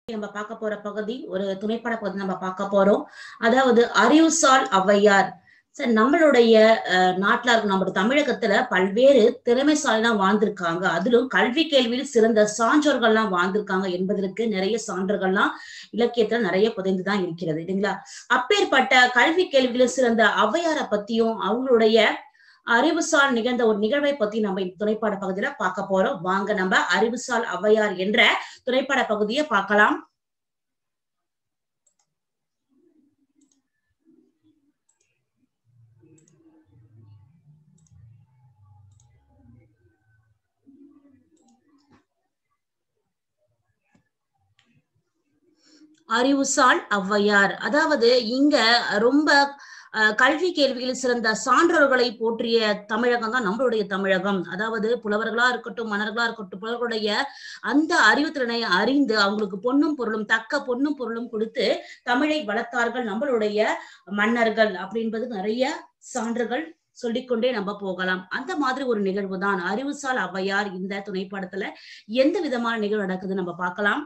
நம்ம பார்க்க போற பகுதி ஒரு துணைப்பட பகுதி நம்ம பார்க்க போறோம் அதாவது அறிவுசால் ஔவையார் சார் நம்மளுடைய அஹ், நாட்டுல இருக்க நம்ம தமிழகத்துல பல்வேறு திறமைசாலிலாம் வாழ்ந்திருக்காங்க அதிலும் கல்வி கேள்வியில் சிறந்த சான்றோர்கள்லாம் வாழ்ந்திருக்காங்க என்பதற்கு நிறைய சான்றுகள்லாம் இலக்கியத்துல நிறைய புதைந்துதான் இருக்கிறது இல்லைங்களா அப்பேற்பட்ட கல்வி கேள்வியில் சிறந்த ஔவையாரை பத்தியும் அவங்களுடைய அறிவுசால் நிகழ்ந்த ஒரு நிகழ்வை பத்தி நம்ம இந்த துணைப்பாட பகுதியில பார்க்க போறோம் வாங்க நம்ம அறிவுசால் ஔவையார் என்ற துணைப்பட பகுதியை பார்க்கலாம் அறிவுசால் ஔவையார் அதாவது இங்க ரொம்ப அஹ், கல்வி கேள்வியில் சிறந்த சான்றோர்களை போற்றிய தமிழகம் தான் நம்மளுடைய தமிழகம் அதாவது புலவர்களா இருக்கட்டும் மன்னர்களா இருக்கட்டும் புலவர்களுடைய அந்த அறிவுத்திறனை அறிந்து அவங்களுக்கு பொன்னும் பொருளும் தக்க பொன்னும் பொருளும் கொடுத்து தமிழை வளர்த்தார்கள் நம்மளுடைய மன்னர்கள் அப்படின்றது நிறைய சான்றுகள் சொல்லிக்கொண்டே நம்ம போகலாம் அந்த மாதிரி ஒரு நிகழ்வு தான் அறிவுசால் ஔவையார் இந்த துணைப்படத்துல எந்த விதமான நிகழ்வு நடக்குது நம்ம பார்க்கலாம்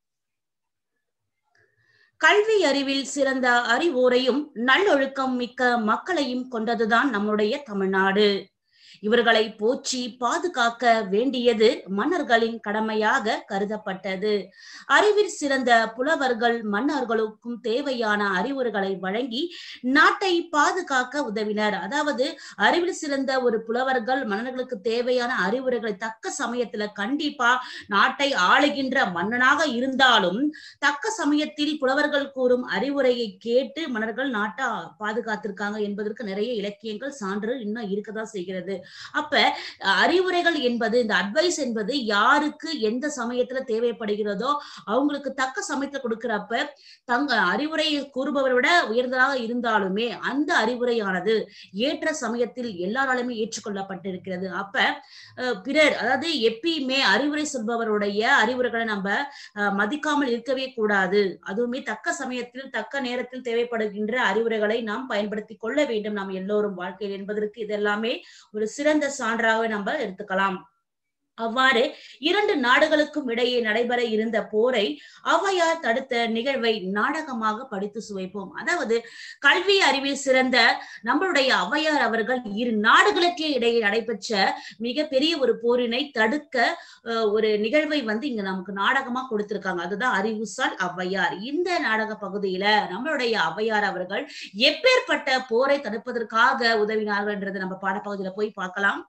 கல்வி அறிவில் சிறந்த அறிவோரையும் நல்லொழுக்கம் மிக்க மக்களையும் கொண்டதுதான் நம்முடைய தமிழ்நாடு இவர்களை போற்றி பாதுகாக்க வேண்டியது மன்னர்களின் கடமையாக கருதப்பட்டது அறிவில் சிறந்த புலவர்கள் மன்னர்களுக்கும் தேவையான அறிவுரைகளை வழங்கி நாட்டை பாதுகாக்க உதவினர் அதாவது அறிவில் சிறந்த ஒரு புலவர்கள் மன்னர்களுக்கு தேவையான அறிவுரைகளை தக்க சமயத்துல கண்டிப்பா நாட்டை ஆளுகின்ற மன்னனாக இருந்தாலும் தக்க சமயத்தில் புலவர்கள் கூறும் அறிவுரையை கேட்டு மன்னர்கள் நாட்டை பாதுகாத்திருக்காங்க என்பதற்கு நிறைய இலக்கியங்கள் சான்று இன்னும் இருக்கதான் செய்கிறது அப்ப அறிவுரைகள் என்பது இந்த அட்வைஸ் என்பது யாருக்கு எந்த சமயத்துல தேவைப்படுகிறதோ அவங்களுக்கு தக்க சமயத்துல கொடுக்கிறப்ப தங்க அறிவுரையை கூறுபவரை விட உயர்ந்ததாக இருந்தாலுமே அந்த அறிவுரையானது ஏற்ற சமயத்தில் எல்லாராலுமே ஏற்றுக்கொள்ளப்பட்டிருக்கிறது அப்ப அஹ், பிறர் அதாவது எப்பயுமே அறிவுரை சொல்பவருடைய அறிவுரைகளை நம்ம அஹ், மதிக்காமல் இருக்கவே கூடாது அதுவுமே தக்க சமயத்தில் தக்க நேரத்தில் தேவைப்படுகின்ற அறிவுரைகளை நாம் பயன்படுத்தி கொள்ள வேண்டும் நாம் எல்லோரும் வாழ்க்கையில் என்பதற்கு இதெல்லாமே ஒரு சிறந்த சான்றாக நம்ம எடுத்துக்கலாம் அவ்வாறு இரண்டு நாடுகளுக்கும் இடையே நடைபெற இருந்த போரை ஔவையார் தடுத்த நிகழ்வை நாடகமாக படித்து சுவைப்போம் அதாவது கல்வி அறிவில் சிறந்த நம்மளுடைய ஔவையார் அவர்கள் இரு நாடுகளுக்கே இடையே நடைபெற்ற மிகப்பெரிய ஒரு போரினை தடுக்க அஹ், ஒரு நிகழ்வை வந்து இங்க நமக்கு நாடகமா கொடுத்திருக்காங்க அதுதான் அறிவுசால் ஔவையார் இந்த நாடக பகுதியில நம்மளுடைய ஔவையார் அவர்கள் எப்பேற்பட்ட போரை தடுப்பதற்காக உதவினார்கள் என்றதை நம்ம பாடப்பகுதியில போய் பார்க்கலாம்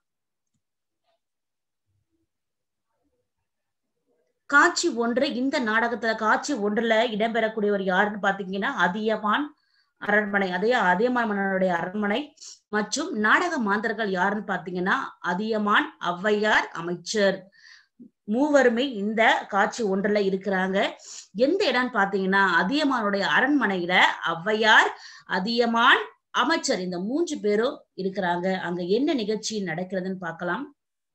காட்சி ஒன்று இந்த நாடகத்துல காட்சி ஒன்றுல இடம்பெறக்கூடியவர் யாருன்னு பாத்தீங்கன்னா அதியமான் அரண்மனை அதே அதியமான் மன்னனுடைய அரண்மனை மற்றும் நாடக மாந்தர்கள் யாருன்னு பாத்தீங்கன்னா அதியமான் ஔவையார் அமைச்சர் மூவருமே இந்த காட்சி ஒன்றுல இருக்கிறாங்க எந்த இடம்னு பாத்தீங்கன்னா அதியமானுடைய அரண்மனையில ஔவையார் அதியமான் அமைச்சர் இந்த மூன்று பேரும் இருக்கிறாங்க அங்க என்ன நிகழ்ச்சி நடக்கிறதுன்னு பார்க்கலாம்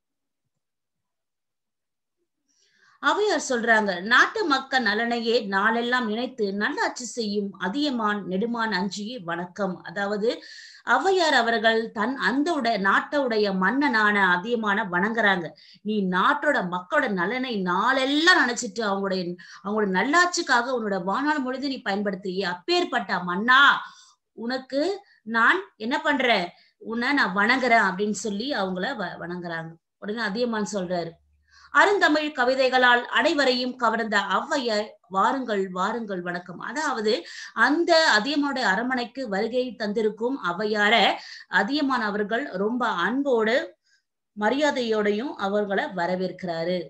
அவையார் சொல்றாங்க நாட்டு மக்கள் நலனையே நாளெல்லாம் நினைத்து நல்லாட்சி செய்யும் அதியமான் நெடுமான் அஞ்சியே வணக்கம் அதாவது ஔவையார் அவர்கள் தன் அந்த உடைய நாட்டோடைய மன்னனான அதியமான வணங்குறாங்க நீ நாட்டோட மக்களோட நலனை நாளெல்லாம் நினைச்சிட்டு அவங்களுடைய அவங்களோட நல்லாட்சிக்காக உன்னோட வாழ்நாள் முழுது நீ பயன்படுத்துறியே அப்பேற்பட்ட மன்னா உனக்கு நான் என்ன பண்றேன் உன்னை நான் வணங்குறேன் அப்படின்னு சொல்லி அவங்கள வ- வணங்குறாங்க உடனே அதியமான் சொல்றாரு அருந்தமிழ் கவிதைகளால் அனைவரையும் கவர்ந்த ஔவையார் வாருங்கள் வாருங்கள் வணக்கம் அதாவது அந்த அதியமானுடைய அரண்மனைக்கு வருகை தந்திருக்கும் ஔவையார அதியமான் அவர்கள் ரொம்ப அன்போடு மரியாதையோடையும் அவர்களை வரவேற்கிறாரு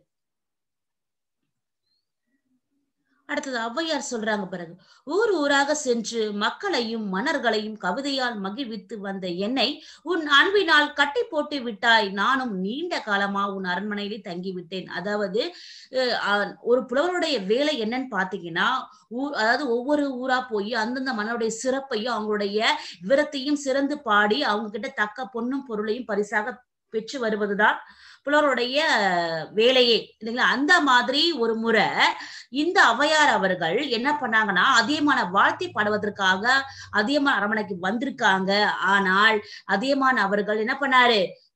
அடுத்தது ஔவையார் சொல்றாங்க பிறகு ஊர் ஊராக சென்று மக்களையும் மன்னர்களையும் கவிதையால் மகிழ்வித்து வந்த என்னை உன் அன்பினால் கட்டி போட்டு விட்டாய் நானும் நீண்ட காலமா உன் அரண்மனையிலே தங்கி விட்டேன் அதாவது அஹ், அஹ், ஒரு புலவருடைய வேலை என்னன்னு பாத்தீங்கன்னா ஊர் அதாவது ஒவ்வொரு ஊரா போய் அந்தந்த மன்னருடைய சிறப்பையும் அவங்களுடைய விவரத்தையும் சிறந்து பாடி அவங்க கிட்ட தக்க பொன்னும் பொருளையும் பரிசாக பெற்று வருவதுதான் புலவருடைய வேலையே இல்லைங்களா அந்த மாதிரி ஒரு முறை இந்த ஔவையார் அவர்கள் என்ன பண்ணாங்கன்னா அதியமான வாழ்த்தி பாடுவதற்காக அதியமான் அரண்மனைக்கு வந்திருக்காங்க ஆனால் அதியமான் அவர்கள் என்ன பண்ணாரு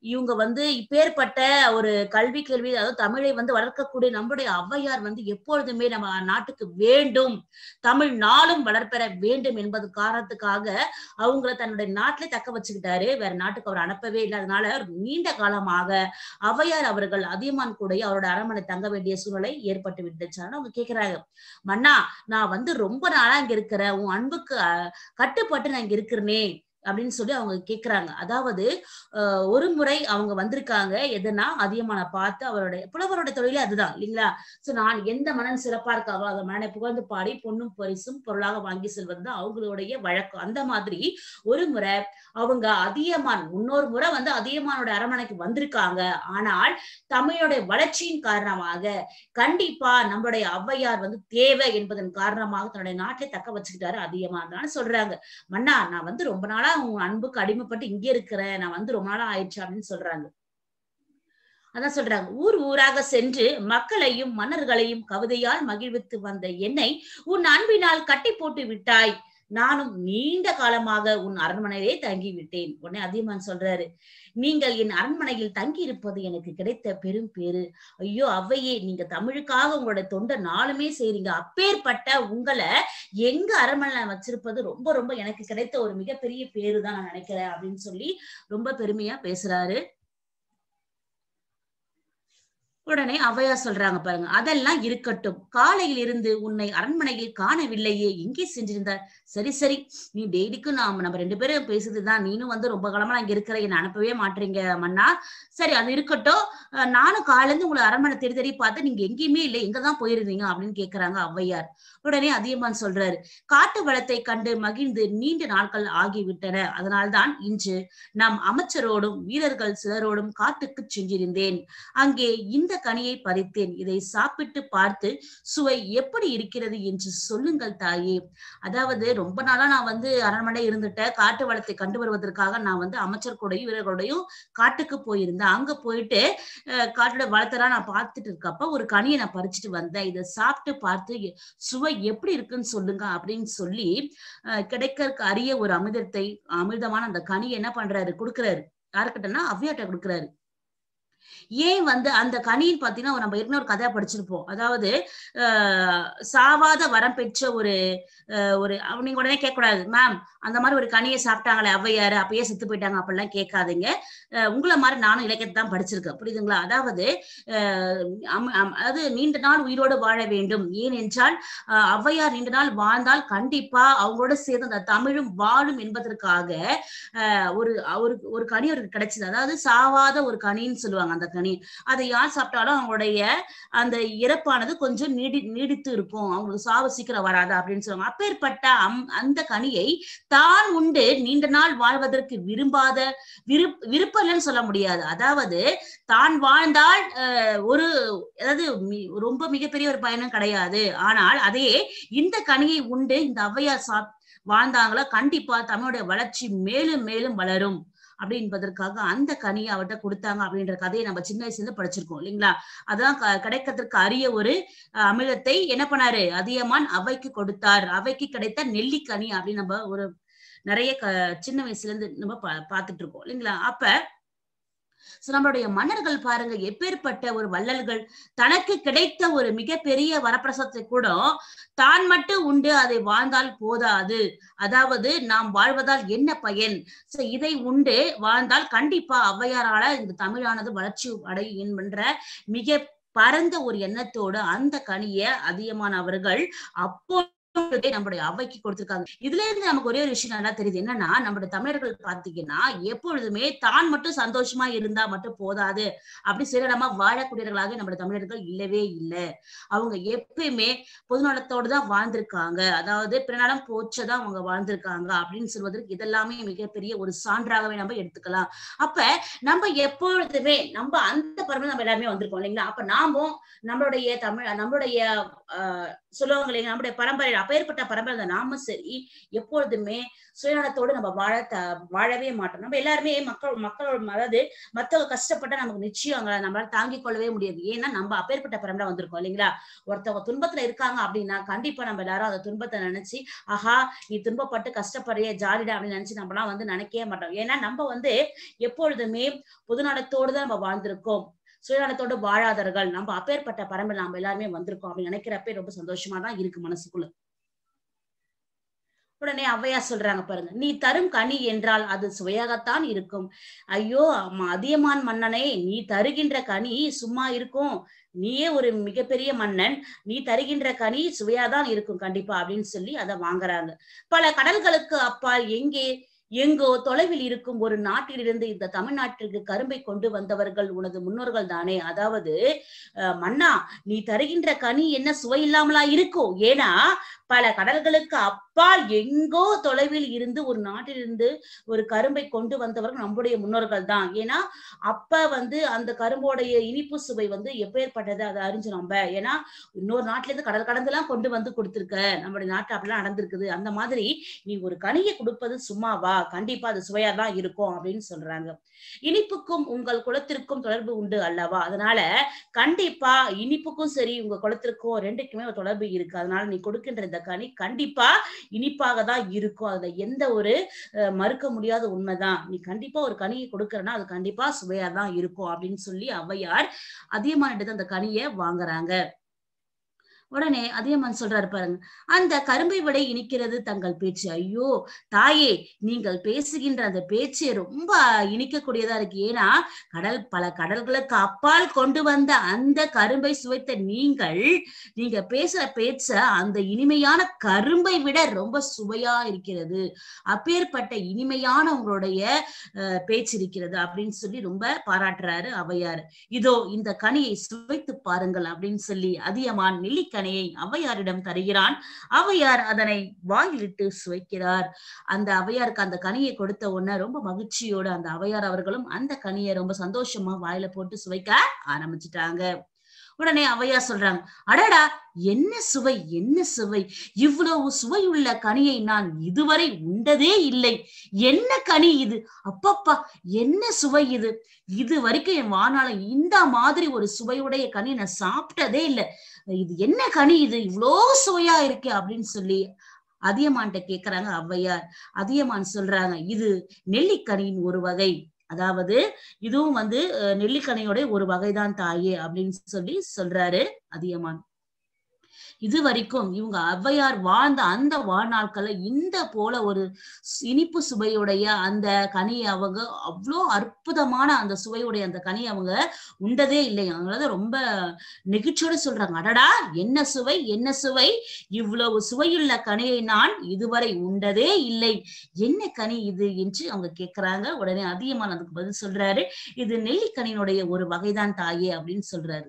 இவங்க வந்து இப்பேற்பட்ட ஒரு கல்வி கேள்வி அதாவது தமிழை வந்து வளர்க்கக்கூடிய நம்முடைய ஔவையார் வந்து எப்பொழுதுமே நம்ம நாட்டுக்கு வேண்டும் தமிழ் நாளும் வளர்ப்பெற வேண்டும் என்பது காரணத்துக்காக அவங்கள தன்னுடைய நாட்டிலே தக்க வச்சுக்கிட்டாரு வேற நாட்டுக்கு அவர் அனுப்பவே இல்லை அதனால நீண்ட காலமாக ஔவையார் அவர்கள் அதியமான் கூட அவரோட அரண்மனை தங்க வேண்டிய சூழ்நிலை ஏற்பட்டு விட்டுச்சான்னு அவங்க கேக்குறாங்க மன்னா நான் வந்து ரொம்ப நாளா இங்க இருக்கிறேன் உன் அன்புக்கு கட்டுப்பட்டு நான் இங்க இருக்கிறேனே அப்படின்னு சொல்லி அவங்க கேக்குறாங்க அதாவது ஒரு முறை அவங்க வந்திருக்காங்க எதுனா அதிகமான பார்த்து அவருடைய புலவரோட தொழிலே அதுதான் இல்லைங்களா சோ நான் எந்த மனன் சிறப்பா இருக்காவோ அந்த மனனை புகழ்ந்து பாடி பொண்ணும் பரிசும் பொருளாக வாங்கி செல்வது தான் அவங்களுடைய வழக்கம் அந்த மாதிரி ஒரு முறை அவங்க அதியமான் இன்னொரு முறை வந்து அதியமானோட அரண்மனைக்கு வந்திருக்காங்க ஆனால் தமிழோட வளர்ச்சியின் காரணமாக கண்டிப்பா நம்மளுடைய ஔவையார் வந்து தேவை என்பதன் காரணமாக தன்னுடைய நாட்டிலே தக்க வச்சுக்கிட்டாரு அதியமான் சொல்றாங்க மன்னா நான் வந்து ரொம்ப நாளா உன் அன்புக்கு அடிமைப்பட்டு இங்கே இருக்கிறேன் நான் வந்து ரொம்ப நாளா ஆயிடுச்சு அப்படின்னு சொல்றாங்க அதான் சொல்றாங்க ஊர் ஊராக சென்று மக்களையும் மன்னர்களையும் கவிதையால் மகிழ்வித்து வந்த என்னை உன் அன்பினால் கட்டி போட்டு விட்டாய் நானும் நீண்ட காலமாக உன் அரண்மனையிலே தங்கி விட்டேன் உடனே அதியமான் சொல்றாரு நீங்கள் என் அரண்மனையில் தங்கி இருப்பது எனக்கு கிடைத்த பெரும் பேரு ஐயோ அவையே நீங்க தமிழுக்காக உங்களோட தொண்டை நாளுமே செய்றீங்க அப்பேற்பட்ட உங்களை எங்க அரண்மனை வச்சிருப்பது ரொம்ப ரொம்ப எனக்கு கிடைத்த ஒரு மிகப்பெரிய பேரு தான் நான் நினைக்கிறேன் அப்படின்னு சொல்லி ரொம்ப பெருமையா பேசுறாரு உடனே அவையா சொல்றாங்க பாருங்க அதெல்லாம் இருக்கட்டும் காலையில் இருந்து உன்னை அரண்மனையில் காணவில்லையே எங்கே சென்றிருந்தார் சரி சரி நீ டெய்லிக்கும் நாம நம்ம ரெண்டு பேரும் பேசுதுதான் நீனும் வந்து ரொம்ப காலமா நான் இங்க இருக்கிற என்ன அனுப்பவே மாட்டீங்க மன்னா சரி அது இருக்கட்டும் நானும் காலையில உங்களை அரண்மனை தேடி தேடி பார்த்து நீங்க எங்கேயுமே இல்லை எங்கதான் போயிருந்தீங்க அப்படின்னு கேக்குறாங்க ஔவையார் உடனே அதியமான் சொல்றாரு காட்டு வளத்தை கண்டு மகிழ்ந்து நீண்ட நாட்கள் ஆகிவிட்டன அதனால்தான் இன்று நம் அமைச்சரோடும் வீரர்கள் சிலரோடும் காட்டுக்கு சென்றிருந்தேன் அங்கே இந்த கனியை பறித்தேன் இதை சாப்பிட்டு பார்த்து சுவை எப்படி இருக்கிறது என்று சொல்லுங்கள் தாயே அதாவது ரொம்ப நாளா நான் வந்து அரண்மனை இருந்துட்டேன் காட்டு வளத்தை கண்டு வருவதற்காக நான் வந்து அமைச்சர் கூடயும் வீரர்களோடையும் காட்டுக்கு போயிருந்தேன் அங்க போயிட்டு காட்டோட வளத்தெல்லாம் நான் பார்த்துட்டு இருக்கப்ப ஒரு கனியை நான் பறிச்சுட்டு வந்தேன் இதை சாப்பிட்டு பார்த்து சுவை எப்படி இருக்குன்னு சொல்லுங்க அப்படின்னு சொல்லி கிடைக்கிறதுக்கு அரிய ஒரு அமிர்தத்தை அமிர்தமான அந்த கனியை என்ன பண்றாரு கொடுக்குறாரு யாருக்கிட்டனா அவ்வியாட்ட கொடுக்குறாரு ஏன் வந்து அந்த கனின்னு பாத்தீங்கன்னா நம்ம இன்னொரு கதையா படிச்சிருப்போம் அதாவது ஆஹ் சாவாத வரம் பெற்ற ஒரு ஒரு நீங்க உடனே கேட்க கூடாது மேம் அந்த மாதிரி ஒரு கனியை சாப்பிட்டாங்களே ஔவையாரு அப்பயே செத்து போயிட்டாங்க அப்படிலாம் கேட்காதீங்க உங்களை மாதிரி நானும் இலக்கியத்தை தான் படிச்சிருக்கேன் புரியுதுங்களா அதாவது அதாவது நீண்ட நாள் உயிரோடு வாழ வேண்டும் ஏனென்றால் ஔவையார் நீண்ட நாள் வாழ்ந்தால் கண்டிப்பா அவங்களோட சேர்ந்து அந்த தமிழும் வாழும் என்பதற்காக ஒரு ஒரு ஒரு கனி அவருக்கு கிடைச்சது அதாவது சாவாத ஒரு கனின்னு சொல்லுவாங்க அந்த கனி அதை யார் சாப்பிட்டாலும் அவங்களுடைய அந்த இறப்பானது கொஞ்சம் நீடி நீடித்து இருக்கும் அவங்களுக்கு சாவு சீக்கிரம் வராது அப்படின்னு சொல்லுவாங்க அப்பேற்பட்ட அம் அந்த கனியை தான் உண்டு நீண்ட நாள் வாழ்வதற்கு விரும்பாத விருப் விருப்பம்னு சொல்ல முடியாது அதாவது தான் வாழ்ந்தால் ஒரு அதாவது ரொம்ப மிகப்பெரிய ஒரு பயணம் கிடையாது ஆனால் அதே இந்த கனியை உண்டு இந்த ஔவையார் சா வாழ்ந்தாங்களோ கண்டிப்பா தமிழுடைய வளர்ச்சி மேலும் மேலும் வளரும் அப்படி என்பதற்காக அந்த கனியை அவர்கிட்ட கொடுத்தாங்க அப்படின்ற கதையை நம்ம சின்ன வயசுல இருந்து படிச்சிருக்கோம் இல்லைங்களா அதான் கிடைக்கிறதுக்கு அரிய ஒரு அமிலத்தை என்ன பண்ணாரு அதியமான் அவைக்கு கொடுத்தார் அவைக்கு கிடைத்த நெல்லிக்கனி அப்படின்னு நம்ம ஒரு நிறைய க சின்ன வயசுல இருந்து நம்ம பா பார்த்துட்டு இருக்கோம் இல்லைங்களா அப்ப சோ நம்மளுடைய மன்னர்கள் பாருங்க எப்பேற்பட்ட ஒரு வள்ளல்கள் தனக்கு கிடைத்த ஒரு மிகப்பெரிய வரப்பிரசாதத்தை கூட தான் மட்டும் உண்டு அதை வாழ்ந்தால் போதாது அதாவது நாம் வாழ்வதால் என்ன பயன் சோ இதை உண்டு வாழ்ந்தால் கண்டிப்பா ஔவையாரால இந்த தமிழானது வளர்ச்சி அடையும் என்ற மிக பரந்த ஒரு எண்ணத்தோடு அந்த கனிய அதிகமான அவர்கள் அப்போ நம்மளுடைய அவைக்கு கொடுத்திருக்காங்க இதுல இருந்து நமக்கு ஒரே ஒரு விஷயம் நல்லா தெரியுது என்னன்னா நம்மளுடைய தமிழர்கள் பாத்தீங்கன்னா எப்பொழுதுமே தான் மட்டும் சந்தோஷமா இருந்தா மட்டும் போதாது அப்படி சிறடமா வாழக்கூடியவர்களாக நம்மளுடைய தமிழர்கள் இல்லவே இல்லை அவங்க எப்பயுமே பொதுநலத்தோடு தான் வாழ்ந்திருக்காங்க அதாவது பிறநலம் போச்சதான் அவங்க வாழ்ந்திருக்காங்க அப்படின்னு சொல்வதற்கு இதெல்லாமே மிகப்பெரிய ஒரு சான்றாகவே நம்ம எடுத்துக்கலாம் அப்ப நம்ம எப்பொழுதுமே நம்ம அந்த பரம்பரை நம்ம எல்லாருமே வந்திருக்கோம் இல்லைங்களா அப்ப நாமும் நம்மளுடைய தமிழ் நம்மளுடைய ஆஹ் சொல்லுவாங்க இல்லைங்க நம்முடைய பரம்பரை அப்பேற்பட்ட பரம்பரை நாம சரி எப்பொழுதுமே சுயநலத்தோடு நம்ம வாழ த- வாழவே மாட்டோம் நம்ம எல்லாருமே மக்கள் மக்களோட அதாவது மத்தவங்க கஷ்டப்பட்டா நமக்கு நிச்சயம் அவங்கள நம்மளால தாங்கிக் கொள்ளவே முடியாது ஏன்னா நம்ம அப்பேற்பட்ட பரம்பரை வந்திருக்கோம் இல்லைங்களா ஒருத்தவங்க துன்பத்துல இருக்காங்க அப்படின்னா கண்டிப்பா நம்ம எல்லாரும் அந்த துன்பத்தை நினைச்சு ஆஹா நீ துன்பப்பட்டு கஷ்டப்படுறிய ஜாலிடா அப்படின்னு நினைச்சு நம்மலாம் வந்து நினைக்கவே மாட்டோம் ஏன்னா நம்ம வந்து எப்பொழுதுமே பொதுநலத்தோடு தான் நம்ம வாழ்ந்திருக்கோம் சுயநலத்தோடு வாழாதவர்கள் நம்ம அப்பேற்பட்ட பரம்பரை நம்ம எல்லாருமே வந்திருக்கோம் அப்படின்னு நினைக்கிறப்ப ரொம்ப சந்தோஷமா தான் இருக்கு மனசுக்குள்ள உடனே ஔவையா சொல்றாங்க பாருங்க நீ தரும் கனி என்றால் அது சுவையாகத்தான் இருக்கும் ஐயோ அம்மா, அதியமான் மன்னனே நீ தருகின்ற கனி சும்மா இருக்கும் நீயே ஒரு மிகப்பெரிய மன்னன் நீ தருகின்ற கனி சுவையாதான் இருக்கும் கண்டிப்பா அப்படின்னு சொல்லி அதை வாங்குறாங்க பல கடல்களுக்கு அப்பால் எங்கே எங்கோ தொலைவில் இருக்கும் ஒரு நாட்டிலிருந்து இந்த தமிழ்நாட்டிற்கு கரும்பை கொண்டு வந்தவர்கள் உனது முன்னோர்கள் தானே அதாவது அஹ், மன்னா நீ தருகின்ற கனி என்ன சுவை இல்லாமலா இருக்கும் ஏன்னா பல கடல்களுக்கு அப்பால் எங்கோ தொலைவில் இருந்து ஒரு நாட்டிலிருந்து ஒரு கரும்பை கொண்டு வந்தவர்கள் நம்முடைய முன்னோர்கள் தான் ஏன்னா அப்ப வந்து அந்த கரும்போடைய இனிப்பு சுவை வந்து எப்பேற்பட்டது அதை அறிஞ்சு நம்ம ஏன்னா இன்னொரு நாட்டுல இருந்து கடல் கடந்தெல்லாம் கொண்டு வந்து கொடுத்திருக்க நம்மளுடைய நாட்டு அப்படிலாம் நடந்திருக்குது அந்த மாதிரி நீ ஒரு கனியை கொடுப்பது சும்மாவா கண்டிப்பா அது சுவையா தான் இருக்கும் அப்படின்னு சொல்றாங்க இனிப்புக்கும் உங்கள் குலத்திற்கும் தொடர்பு உண்டு அல்லவா அதனால கண்டிப்பா இனிப்புக்கும் சரி உங்க குலத்திற்கும் ரெண்டுக்குமே ஒரு தொடர்பு இருக்கு அதனால நீ கொடுக்கின்ற இந்த கனி கண்டிப்பா இனிப்பாக தான் இருக்கும் அதுல எந்த ஒரு அஹ், மறுக்க முடியாத உண்மைதான் நீ கண்டிப்பா ஒரு கனியை கொடுக்கறனா அது கண்டிப்பா சுவையா தான் இருக்கும் அப்படின்னு சொல்லி ஔவையார் அதியமானிட்டு அந்த கனியை வாங்குறாங்க உடனே அதியமான் சொல்றாரு பாருங்க அந்த கரும்பை விட இனிக்கிறது தங்கள் பேச்சு ஐயோ தாயே நீங்கள் பேசுகின்ற அந்த பேச்சு ரொம்ப இனிக்கக்கூடியதா இருக்கு ஏன்னா கடல் பல கடல்களுக்கு அப்பால் கொண்டு வந்த அந்த கரும்பை சுவைத்த நீங்கள் நீங்க பேசுற பேச்ச அந்த இனிமையான கரும்பை விட ரொம்ப சுவையா இருக்கிறது அப்பேற்பட்ட இனிமையான உங்களுடைய அஹ், பேச்சு இருக்கிறது அப்படின்னு சொல்லி ரொம்ப பாராட்டுறாரு ஔவையார் இதோ இந்த கனியை சுவைத்து பாருங்கள் அப்படின்னு சொல்லி அதியமான் நெல்லிக்கனியை ஔவையாரிடம் தருகிறான் ஔவையார் அதனை வாயிலிட்டு சுவைக்கிறார் அந்த ஔவையாருக்கு அந்த கனியை கொடுத்த உடனே ரொம்ப மகிழ்ச்சியோட அந்த ஔவையார் அவர்களும் அந்த கனியை ரொம்ப சந்தோஷமா வாயில போட்டு சுவைக்க ஆரம்பிச்சிட்டாங்க உடனே ஔவையார் சொல்றாங்க அடடா என்ன சுவை என்ன சுவை இவ்வளவு சுவையுள்ள கனியை நான் இதுவரை உண்டதே இல்லை என்ன கனி இது அப்பப்பா என்ன சுவை இது இது வரைக்கும் என் வானால இந்த மாதிரி ஒரு சுவையுடைய கனி நான் சாப்பிட்டதே இல்லை இது என்ன கனி இது இவ்வளோ சுவையா இருக்கே அப்படின்னு சொல்லி அதியமான்ட்ட கேக்குறாங்க ஔவையார் அதியமான் சொல்றாங்க இது நெல்லிக்கனியின் ஒரு வகை அதாவது இதுவும் வந்து அஹ், நெல்லிக்கனியோட ஒரு வகைதான் தாயே அப்படின்னு சொல்லி சொல்றாரு அதியமான் இது வரைக்கும் இவங்க ஔவையார் வாழ்ந்த அந்த வாழ்நாட்கள்ல இந்த போல ஒரு ஸ்- இனிப்பு சுவையுடைய அந்த கனியை அவங்க அவ்வளோ அற்புதமான அந்த சுவையுடைய அந்த கனி அவங்க உண்டதே இல்லை அதனால ரொம்ப நெகிழ்ச்சியோட சொல்றாங்க அடடா என்ன சுவை என்ன சுவை இவ்வளவு சுவையுள்ள கனியை நான் இதுவரை உண்டதே இல்லை என்ன கனி இது என்று அவங்க கேக்குறாங்க உடனே அதிகமான அதுக்கு பதில் சொல்றாரு இது நெல்லிக்கனியினுடைய ஒரு வகைதான் தாயே அப்படின்னு சொல்றாரு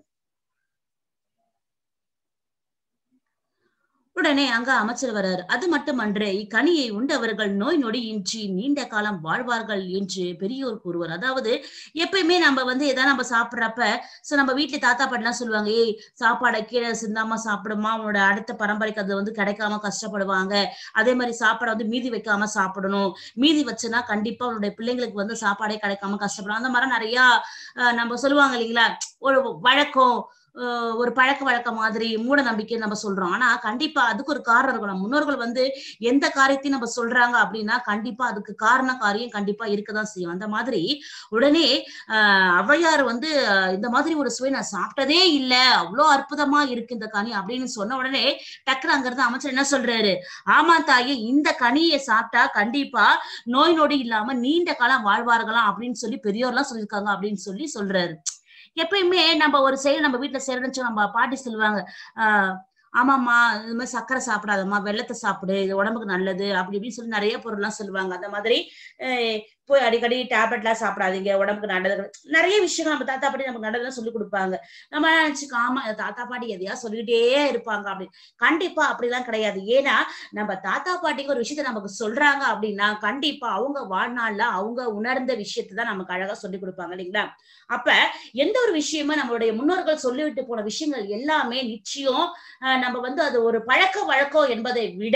உடனே அங்க அமைச்சர் வர்றாரு அது மட்டுமன்று இக்கனியை உண்டவர்கள் நோய் நொடியின்றி நீண்ட காலம் வாழ்வார்கள் என்று பெரியோர் கூறுவார் அதாவது எப்பயுமே நம்ம வந்து எதாவது நம்ம சாப்பிடுறப்ப சோ நம்ம வீட்டுல தாத்தா பாட்டிலாம் சொல்லுவாங்க ஏய் சாப்பாடை கீழே சிந்தாம சாப்பிடுமா உன்னோட அடுத்த பரம்பரைக்கு அது வந்து கிடைக்காம கஷ்டப்படுவாங்க அதே மாதிரி சாப்பாடை வந்து மீதி வைக்காம சாப்பிடணும் மீதி வச்சுனா கண்டிப்பா உன்னுடைய பிள்ளைங்களுக்கு வந்து சாப்பாடே கிடைக்காம கஷ்டப்படும் அந்த மாதிரி நிறைய அஹ், நம்ம சொல்லுவாங்க இல்லைங்களா ஒரு வழக்கம் அஹ், ஒரு பழக்க வழக்கம் மாதிரி மூட நம்பிக்கை நம்ம சொல்றோம் ஆனா கண்டிப்பா அதுக்கு ஒரு காரணம் இருக்கும் நம்ம முன்னோர்கள் வந்து எந்த காரியத்தையும் நம்ம சொல்றாங்க அப்படின்னா கண்டிப்பா அதுக்கு காரண காரியம் கண்டிப்பா இருக்கதான் செய்யும் அந்த மாதிரி உடனே ஆஹ் ஔவையார் வந்து அஹ், இந்த மாதிரி ஒரு சுவை நான் சாப்பிட்டதே இல்ல அவ்வளோ அற்புதமா இருக்கு இந்த கனி அப்படின்னு சொன்ன உடனே டக்குனு அங்க இருந்து அமைச்சர் என்ன சொல்றாரு ஆமா தாயே இந்த கனியை சாப்பிட்டா கண்டிப்பா நோய் நொடி இல்லாம நீண்ட காலம் வாழ்வார்களாம் அப்படின்னு சொல்லி பெரியோர்லாம் சொல்லியிருக்காங்க அப்படின்னு சொல்லி சொல்றாரு எப்பயுமே நம்ம ஒரு செயல் நம்ம வீட்டுல செய்யறோம்னு நம்ம பாட்டி சொல்லுவாங்க ஆஹ் ஆமாம்மா இது மாதிரி சர்க்கரை சாப்பிடாதம்மா வெள்ளத்தை சாப்பிடு இது உடம்புக்கு நல்லது அப்படி இப்படின்னு சொல்லி நிறைய பொருள்லாம் சொல்லுவாங்க அந்த மாதிரி அஹ் போய் அடிக்கடி டேப்லெட்லாம் சாப்பிடாதீங்க உடம்புக்கு நல்லது கிடையாது. நிறைய விஷயங்கள் நம்ம தாத்தா பாட்டி நமக்கு நல்லதெல்லாம் சொல்லி கொடுப்பாங்க நம்ம நினைச்சுக்க ஆமா இந்த தாத்தா பாட்டி எதையா சொல்லிக்கிட்டே இருப்பாங்க அப்படின்னு கண்டிப்பா அப்படிலாம் கிடையாது ஏன்னா நம்ம தாத்தா பாட்டிக்கு ஒரு விஷயத்த நமக்கு சொல்றாங்க அப்படின்னா கண்டிப்பா அவங்க வாழ்நாள்ல அவங்க உணர்ந்த விஷயத்தை தான் நமக்கு அழகா சொல்லி கொடுப்பாங்க இல்லைங்களா அப்ப எந்த ஒரு விஷயமும் நம்மளுடைய முன்னோர்கள் சொல்லிவிட்டு போன விஷயங்கள் எல்லாமே நிச்சயம் அஹ், நம்ம வந்து அது ஒரு பழக்க வழக்கம் என்பதை விட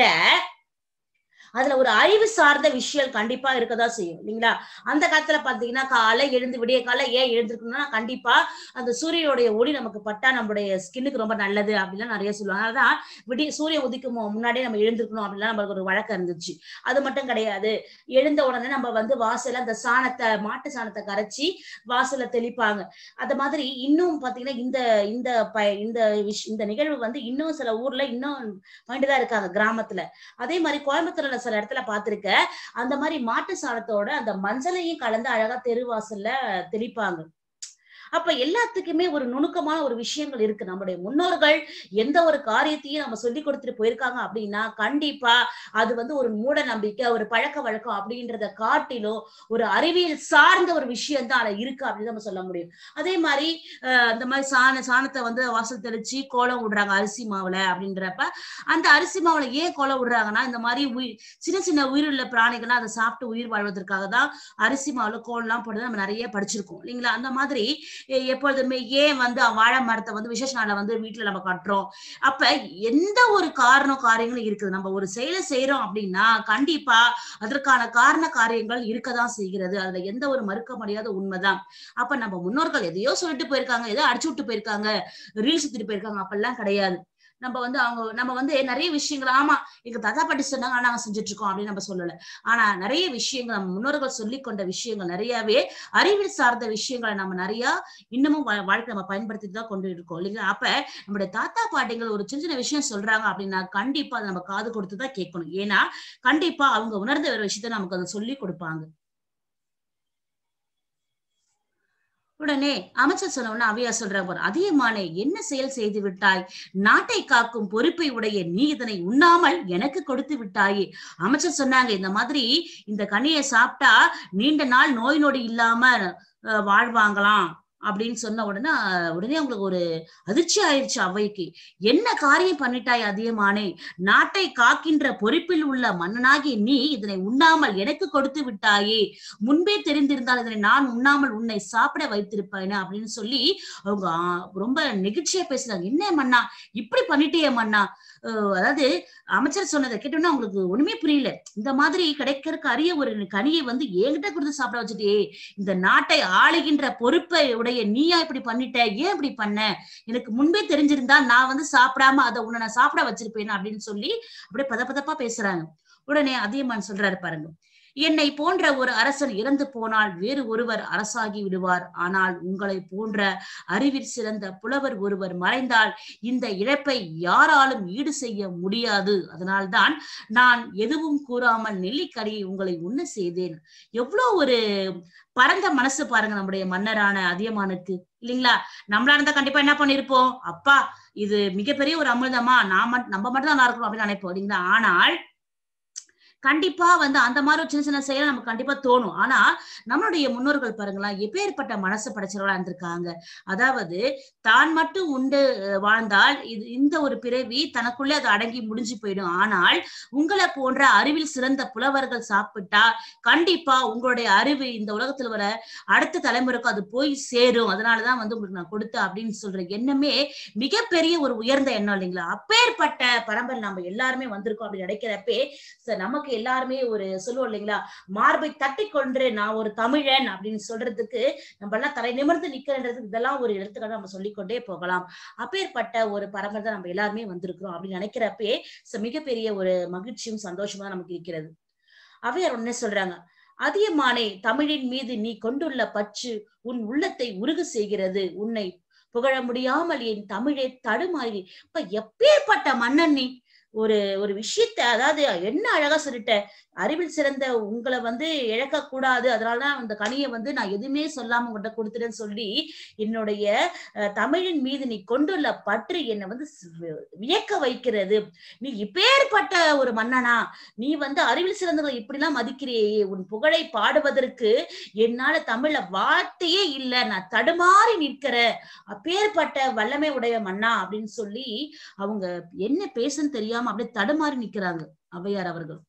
அதுல ஒரு அறிவு சார்ந்த விஷயம் கண்டிப்பா இருக்கதான் செய்யும் இல்லைங்களா அந்த காலத்துல பாத்தீங்கன்னா காலை எழுந்து விடிய காலை ஏன் எழுந்திருக்கணும்னா கண்டிப்பா அந்த சூரியனுடைய ஒளி நமக்கு பட்டா நம்மளுடைய ஸ்கின்னுக்கு ரொம்ப நல்லது அப்படிலாம் நிறைய சொல்லுவாங்க அதான் விடிய சூரியன் உதிக்கும் மு- முன்னாடியே நம்ம எழுந்திருக்கணும் அப்படிலாம் நம்மளுக்கு ஒரு வழக்கம் இருந்துச்சு அது மட்டும் கிடையாது எழுந்த உடனே நம்ம வந்து வாசல்ல அந்த சாணத்தை மாட்டு சாணத்தை கரைச்சி வாசல்ல தெளிப்பாங்க அந்த மாதிரி இன்னும் பாத்தீங்கன்னா இந்த இந்த ப- இந்த விஷ் இந்த நிகழ்வு வந்து இன்னும் சில ஊர்ல இன்னும் பண்ணிட்டு தான் இருக்காங்க கிராமத்துல அதே மாதிரி கோயம்புத்தூர்ல சில இடத்துல பார்த்திருக்க அந்த மாதிரி மாட்டு சாணத்தோட அந்த மஞ்சளையும் கலந்து அழகா தெருவாசல்ல தெளிப்பாங்க அப்ப எல்லாத்துக்குமே ஒரு நுணுக்கமான ஒரு விஷயங்கள் இருக்கு நம்முடைய முன்னோர்கள் எந்த ஒரு காரியத்தையும் நம்ம சொல்லி கொடுத்துட்டு போயிருக்காங்க அப்படின்னா கண்டிப்பா அது வந்து ஒரு மூட நம்பிக்கை ஒரு பழக்க வழக்கம் அப்படின்றத காட்டிலும் ஒரு அறிவியல் சார்ந்த ஒரு விஷயம் தான் அதுல இருக்கு அப்படின்னு நம்ம சொல்ல முடியும் அதே மாதிரி அஹ் அந்த மாதிரி சாண சாணத்தை வந்து வாசல் தெளிச்சு கோலம் விடுறாங்க அரிசி மாவுல அப்படின்றப்ப அந்த அரிசி மாவுல ஏன் கோலம் விடுறாங்கன்னா இந்த மாதிரி உயிர் சின்ன சின்ன உயிருள்ள பிராணிகள்லாம் அதை சாப்பிட்டு உயிர் வாழ்வதற்காக தான் அரிசி மாவுல கோலம்லாம் போட்டு நம்ம நிறைய படிச்சிருக்கோம் இல்லைங்களா அந்த மாதிரி எ- எப்பொழுதுமே ஏன் வந்து வாழை மரத்தை வந்து விசேஷ நாளை வந்து வீட்டுல நம்ம கட்டுறோம் அப்ப எந்த ஒரு காரணம் காரியங்களும் இருக்குது நம்ம ஒரு செயலை செய்யறோம் அப்படின்னா கண்டிப்பா அதற்கான காரண காரியங்கள் இருக்கதான் செய்கிறது அதுல எந்த ஒரு மறுக்க முடியாத உண்மைதான் அப்ப நம்ம முன்னோர்கள் எதையோ சொல்லிட்டு போயிருக்காங்க ஏதோ அடிச்சு விட்டு போயிருக்காங்க ரீல்ஸ் சுத்திட்டு போயிருக்காங்க அப்பெல்லாம் கிடையாது நம்ம வந்து அவங்க நம்ம வந்து நிறைய விஷயங்கள் ஆமா எங்க தாத்தா பாட்டி சொன்னாங்க ஆனா நாங்க செஞ்சுட்டு இருக்கோம் அப்படின்னு நம்ம சொல்லல ஆனா நிறைய விஷயங்கள் நம்ம முன்னோர்கள் சொல்லி கொண்ட விஷயங்கள் நிறையவே அறிவியல் சார்ந்த விஷயங்களை நம்ம நிறைய இன்னமும் வா- வாழ்க்கை நம்ம பயன்படுத்திட்டு தான் கொண்டு இருக்கோம் இல்லைங்களா அப்ப நம்மளுடைய தாத்தா பாட்டிகள் ஒரு சின்ன சின்ன விஷயம் சொல்றாங்க அப்படின்னா கண்டிப்பா அதை நம்ம காது கொடுத்து தான் கேட்கணும் ஏன்னா கண்டிப்பா அவங்க உணர்ந்த ஒரு விஷயத்த நமக்கு அதை சொல்லி கொடுப்பாங்க உடனே அமைச்சர் சொன்ன உடனே அவையா சொல்றாங்க பாரு, அதியமானே என்ன செயல் செய்து விட்டாய் நாட்டை காக்கும் பொறுப்பை உடைய நீ இதனை உண்ணாமல் எனக்கு கொடுத்து விட்டாயே அமைச்சர் சொன்னாங்க இந்த மாதிரி இந்த கனியை சாப்பிட்டா நீண்ட நாள் நோய் நொடி இல்லாம அஹ், வாழ்வாங்களாம் அப்படின்னு சொன்ன உடனே அஹ், உடனே அவங்களுக்கு ஒரு அதிர்ச்சி ஆயிடுச்சு அவைக்கு என்ன காரியம் பண்ணிட்டாய் அதியமானே நாட்டை காக்கின்ற பொறுப்பில் உள்ள மன்னனாகிய நீ இதனை உண்ணாமல் எனக்கு கொடுத்து விட்டாயே முன்பே தெரிந்திருந்தால் இதனை நான் உண்ணாமல் உன்னை சாப்பிட வைத்திருப்பேன் அப்படின்னு சொல்லி அவங்க ஆ, ரொம்ப நெகிழ்ச்சியா பேசுறாங்க என்ன மன்னா இப்படி பண்ணிட்டே மன்னா அஹ் அதாவது அமைச்சர் சொன்னதை கேட்டோம்னா உங்களுக்கு ஒண்ணுமே புரியல இந்த மாதிரி கிடைக்கிறதுக்கு அரிய ஒரு கனியை வந்து என்கிட்ட கொடுத்து சாப்பிட வச்சுட்டே இந்த நாட்டை ஆளுகின்ற பொறுப்பை உடைய நீயா இப்படி பண்ணிட்ட ஏன் இப்படி பண்ண எனக்கு முன்பே தெரிஞ்சிருந்தா நான் வந்து சாப்பிடாம அதை உன்னை நான் சாப்பிட வச்சிருப்பேன் அப்படின்னு சொல்லி அப்படியே பதப்பதப்பா பேசுறாங்க உடனே அதியமான் சொல்றாரு பாருங்க என்னை போன்ற ஒரு அரசன் இறந்து போனால் வேறு ஒருவர் அரசாகி விடுவார் ஆனால் உங்களை போன்ற அறிவில் சிறந்த புலவர் ஒருவர் மறைந்தால் இந்த இழப்பை யாராலும் ஈடு செய்ய முடியாது அதனால்தான் நான் எதுவும் கூறாமல் நெல்லிக்கனியை உங்களை உண்ண செய்தேன் எவ்வளவு ஒரு பரந்த மனசு பாருங்க நம்முடைய மன்னரான அதியமானுக்கு இல்லைங்களா நம்மளா இருந்தா கண்டிப்பா என்ன பண்ணிருப்போம் அப்பா இது மிகப்பெரிய ஒரு அமிர்தமா நான் மட்- நம்ம மட்டும் தான் நல்லா இருக்கணும் அப்படின்னு நினைப்போம் இல்லைங்களா ஆனால் கண்டிப்பா வந்து அந்த மாதிரி ஒரு சின்ன சின்ன செயல் நமக்கு கண்டிப்பா தோணும் ஆனா நம்மளுடைய முன்னோர்கள் பாருங்களேன் எப்பேற்பட்ட மனசு படைச்சவர்களா இருந்திருக்காங்க அதாவது தான் மட்டும் உண்டு அஹ், வாழ்ந்தால் இது இந்த ஒரு பிறவி தனக்குள்ளே அது அடங்கி முடிஞ்சு போயிடும் ஆனால் உங்களை போன்ற அறிவில் சிறந்த புலவர்கள் சாப்பிட்டா கண்டிப்பா உங்களுடைய அறிவு இந்த உலகத்துல வர அடுத்த தலைமுறைக்கு அது போய் சேரும் அதனாலதான் வந்து உங்களுக்கு நான் கொடுத்தேன் அப்படின்னு சொல்ற எண்ணமே மிகப்பெரிய ஒரு உயர்ந்த எண்ணம் இல்லைங்களா அப்பேற்பட்ட பரம்பரை நம்ம எல்லாருமே வந்திருக்கோம் அப்படி நினைக்கிறப்பே ச- நமக்கு எல்லாருமே ஒரு சொல்லுவோம் இல்லைங்களா மார்பை தட்டி கொன்று நான் ஒரு தமிழன் அப்படின்னு சொல்றதுக்கு நம்ம எல்லாம் தலை நிமிர்ந்து நிக்கிறன்றதுக்கு இதெல்லாம் ஒரு இடத்துக்காக நம்ம சொல்லிக்கொண்டே போகலாம் அப்பேற்பட்ட ஒரு பரம்பரை தான் நம்ம எல்லாருமே வந்திருக்கிறோம் அப்படின்னு நினைக்கிறப்பே ச- மிகப்பெரிய ஒரு மகிழ்ச்சியும் சந்தோஷமா தான் நமக்கு இருக்கிறது அவையார் ஒண்ணே சொல்றாங்க அதியமானே தமிழின் மீது நீ கொண்டுள்ள பற்று உன் உள்ளத்தை உருக செய்கிறது உன்னை புகழ முடியாமல் என் தமிழை தடுமாறி இப்ப எப்பேற்பட்ட மன்னன் நீ ஒரு ஒரு விஷயத்த அதாவது என்ன அழகா சொல்லிட்ட அறிவில் சிறந்த உங்களை வந்து இழக்க கூடாது அதனாலதான் அந்த கனியை வந்து நான் எதுவுமே சொல்லாம உங்கள்கிட்ட கொடுத்துட்டேன்னு சொல்லி என்னுடைய அஹ், தமிழின் மீது நீ கொண்டுள்ள பற்று என்னை வந்து சி- வியக்க வைக்கிறது நீ இப்பேற்பட்ட ஒரு மன்னனா நீ வந்து அறிவில் சிறந்தவங்களை இப்படிலாம் மதிக்கிறியே உன் புகழை பாடுவதற்கு என்னால தமிழ்ல வார்த்தையே இல்ல நான் தடுமாறி நிற்கிற அப்பேற்பட்ட வல்லமை உடைய மன்னா அப்படின்னு சொல்லி அவங்க என்ன பேசுன்னு தெரியாம அப்படியே தடுமாறி நிக்கிறாங்க ஔவையார் அவர்கள்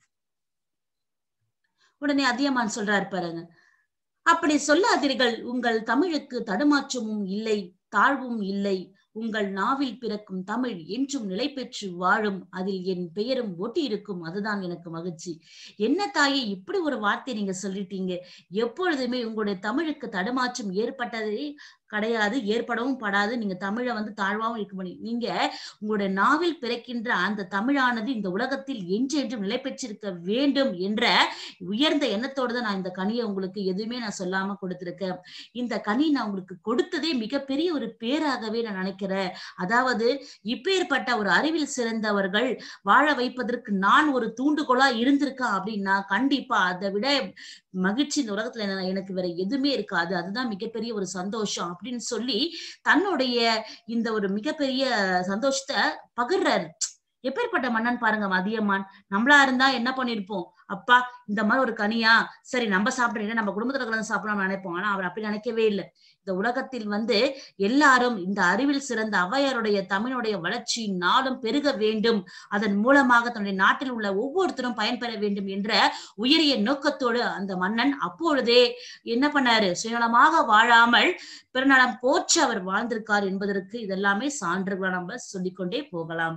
உடனே அதியமான் சொல்றாரு பாருங்க அப்படி சொல்லாதீர்கள் உங்கள் தமிழுக்கு தடுமாற்றமும் இல்லை தாழ்வும் இல்லை உங்கள் நாவில் பிறக்கும் தமிழ் என்றும் நிலை பெற்று வாழும் அதில் என் பெயரும் ஒட்டி இருக்கும் அதுதான் எனக்கு மகிழ்ச்சி என்ன தாயே இப்படி ஒரு வார்த்தை நீங்க சொல்லிட்டீங்க எப்பொழுதுமே உங்களுடைய தமிழுக்கு தடுமாற்றம் ஏற்பட்டதே கிடையாது ஏற்படவும் படாது நீங்க தமிழை வந்து தாழ்வாவும் இருக்க முடியும் நீங்க உங்களுடைய நாவில் பிறக்கின்ற அந்த தமிழானது இந்த உலகத்தில் என்றென்றும் நிலை பெற்றிருக்க வேண்டும் என்ற உயர்ந்த எண்ணத்தோட தான் நான் இந்த கனியை உங்களுக்கு எதுவுமே நான் சொல்லாம கொடுத்திருக்கேன் இந்த கனி நான் உங்களுக்கு கொடுத்ததே மிகப்பெரிய ஒரு பேராகவே நான் நினைக்கிறேன் அதாவது இப்பேற்பட்ட ஒரு அறிவில் சிறந்தவர்கள் வாழ வைப்பதற்கு நான் ஒரு தூண்டுகோலா இருந்திருக்கேன் அப்படின்னா கண்டிப்பா அதை விட மகிழ்ச்சி இந்த உலகத்துல என்ன- எனக்கு வேற எதுவுமே இருக்காது அதுதான் மிகப்பெரிய ஒரு சந்தோஷம் அப்படின்னு சொல்லி தன்னுடைய இந்த ஒரு மிகப்பெரிய சந்தோஷத்தை பகிர்றாரு எப்பேற்பட்ட மன்னன் பாருங்க மதியம்மான் நம்மளா இருந்தா என்ன பண்ணிருப்போம் அப்பா இந்த மாதிரி ஒரு கனியா சரி நம்ம சாப்பிடுறீங்க நம்ம குடும்பத்துல கலந்து சாப்பிடலாம்னு நினைப்போம் ஆனா அவர் அப்படி நினைக்கவே இல்லை இந்த உலகத்தில் வந்து எல்லாரும் இந்த அறிவில் சிறந்த ஔவையாருடைய தமிழுடைய வளர்ச்சி நாளும் பெருக வேண்டும் அதன் மூலமாக தன்னுடைய நாட்டில் உள்ள ஒவ்வொருத்தரும் பயன்பெற வேண்டும் என்ற உயரிய நோக்கத்தோடு அந்த மன்னன் அப்பொழுதே என்ன பண்ணாரு சுயநலமாக வாழாமல் பிறநலம் போற்று அவர் வாழ்ந்திருக்கார் என்பதற்கு இதெல்லாமே சான்றுகளை நம்ம சொல்லிக்கொண்டே போகலாம்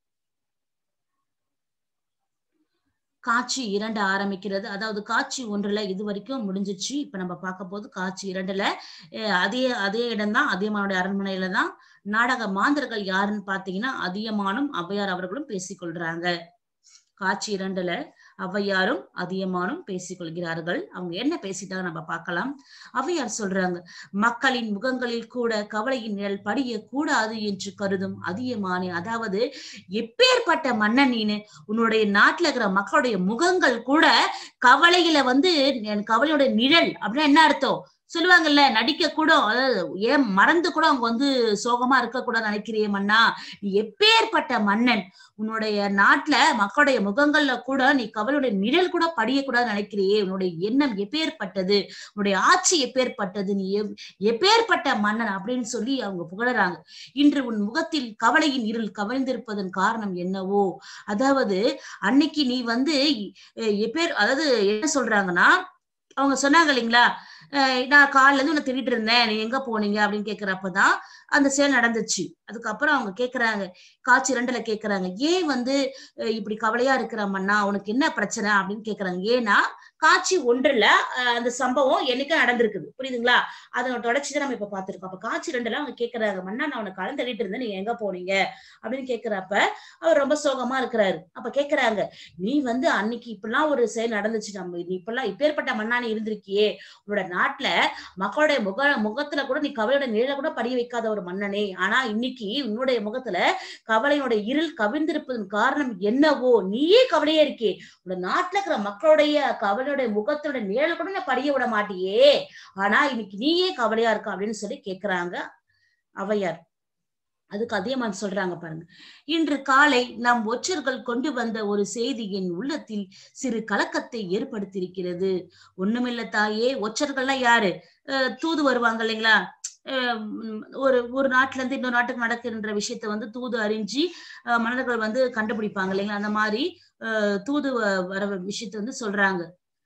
காட்சி இரண்டு ஆரம்பிக்கிறது அதாவது காட்சி ஒன்றுல இது வரைக்கும் முடிஞ்சிச்சு இப்ப நம்ம பார்க்க போது காட்சி இரண்டுல அஹ் அதே அதே இடம்தான் அதியமானுடைய அரண்மனையில தான் நாடக மாந்தர்கள் யாருன்னு பாத்தீங்கன்னா அதியமானும் ஔவையார் அவர்களும் பேசிக்கொள்றாங்க காட்சி இரண்டுல ஔவையாரும் அதியமானும் பேசிக்கொள்கிறார்கள் அவங்க என்ன பேசிட்டாங்க நம்ம பார்க்கலாம் ஔவையார் சொல்றாங்க மக்களின் முகங்களில் கூட கவலையின் நிழல் படிய கூடாது என்று கருதும் அதியமானே அதாவது எப்பேற்பட்ட மன்னன் நீனு உன்னுடைய நாட்டுல இருக்கிற மக்களுடைய முகங்கள் கூட கவலையில வந்து என் கவலையோட நிழல் அப்படின்னா என்ன அர்த்தம் சொல்லுவாங்கல்ல நடிக்க கூட அதாவது ஏன் மறந்து கூட அவங்க வந்து சோகமா இருக்க கூட நினைக்கிறியே மன்னா நீ எப்பேற்பட்ட மன்னன் உன்னுடைய நாட்டுல மக்களுடைய முகங்கள்ல கூட நீ கவலையுடைய நிழல் கூட படியக்கூடாது நினைக்கிறியே உன்னுடைய எண்ணம் எப்பேற்பட்டது உன்னுடைய ஆட்சி எப்பேற்பட்டது நீ எப்- எப்பேற்பட்ட மன்னன் அப்படின்னு சொல்லி அவங்க புகழறாங்க இன்று உன் முகத்தில் கவலையின் இருள் கவிழ்ந்திருப்பதன் காரணம் என்னவோ அதாவது அன்னைக்கு நீ வந்து எ- எப்பேர் அதாவது என்ன சொல்றாங்கன்னா அவங்க சொன்னாங்க இல்லைங்களா அஹ் நான் காலைல இருந்து உன்னை தேடிட்டு இருந்தேன் நீ எங்க போனீங்க அப்படின்னு கேக்குறப்பதான் அந்த செயல் நடந்துச்சு அதுக்கப்புறம் அவங்க கேக்குறாங்க காட்சி ரெண்டுல கேக்குறாங்க ஏன் வந்து அஹ் இப்படி கவலையா இருக்கிற மன்னா உனக்கு என்ன பிரச்சனை அப்படின்னு கேக்குறாங்க ஏன்னா காட்சி ஒன்றுல அஹ் அந்த சம்பவம் என்னைக்கும் நடந்திருக்குது புரியுதுங்களா அதை தொடர்ச்சி நம்ம இப்ப பாத்துருக்கோம் அப்ப காட்சி ரெண்டுல அவங்க கேக்குறாங்க மன்னா நான் உனக்கு கலந்து தேடிட்டு இருந்தேன் நீங்க எங்க போனீங்க அப்படின்னு கேக்குறப்ப அவர் ரொம்ப சோகமா இருக்கிறாரு அப்ப கேக்குறாங்க நீ வந்து அன்னைக்கு இப்பெல்லாம் ஒரு செயல் நடந்துச்சு நம்ம நீ இப்பெல்லாம் இப்பேற்பட்ட மண்ணானி இருந்திருக்கியே உன்னோட நாட்டுல மக்களுடைய முக முகத்துல கூட நீ கவலையோட நிழல கூட படிய வைக்காத ஒரு மன்னனே ஆனா இன்னைக்கு உன்னுடைய முகத்துல கவலையோட இருள் கவிழ்ந்திருப்பதன் காரணம் என்னவோ நீயே கவலையே இருக்கே உன்னோட நாட்டுல இருக்கிற மக்களுடைய கவலையோட முகத்தோட நிழல கூட நான் படிய விட மாட்டியே ஆனா இன்னைக்கு நீயே கவலையா இருக்க அப்படின்னு சொல்லி கேக்குறாங்க ஔவையார் அதுக்கு அதியமான் சொல்றாங்க பாருங்க இன்று காலை நம் ஒற்றர்கள் கொண்டு வந்த ஒரு செய்தி என் உள்ளத்தில் சிறு கலக்கத்தை ஏற்படுத்தியிருக்கிறது ஒண்ணுமில்ல தாயே ஒற்றர்கள்லாம் யாரு அஹ் தூது வருவாங்க இல்லைங்களா அஹ் உம் ஒரு ஒரு நாட்டுல இருந்து இன்னொரு நாட்டுக்கு நடக்கின்ற விஷயத்த வந்து தூது அறிஞ்சு அஹ் மன்னர்கள் வந்து கண்டுபிடிப்பாங்க இல்லைங்களா அந்த மாதிரி அஹ் தூது வ- வர விஷயத்த வந்து சொல்றாங்க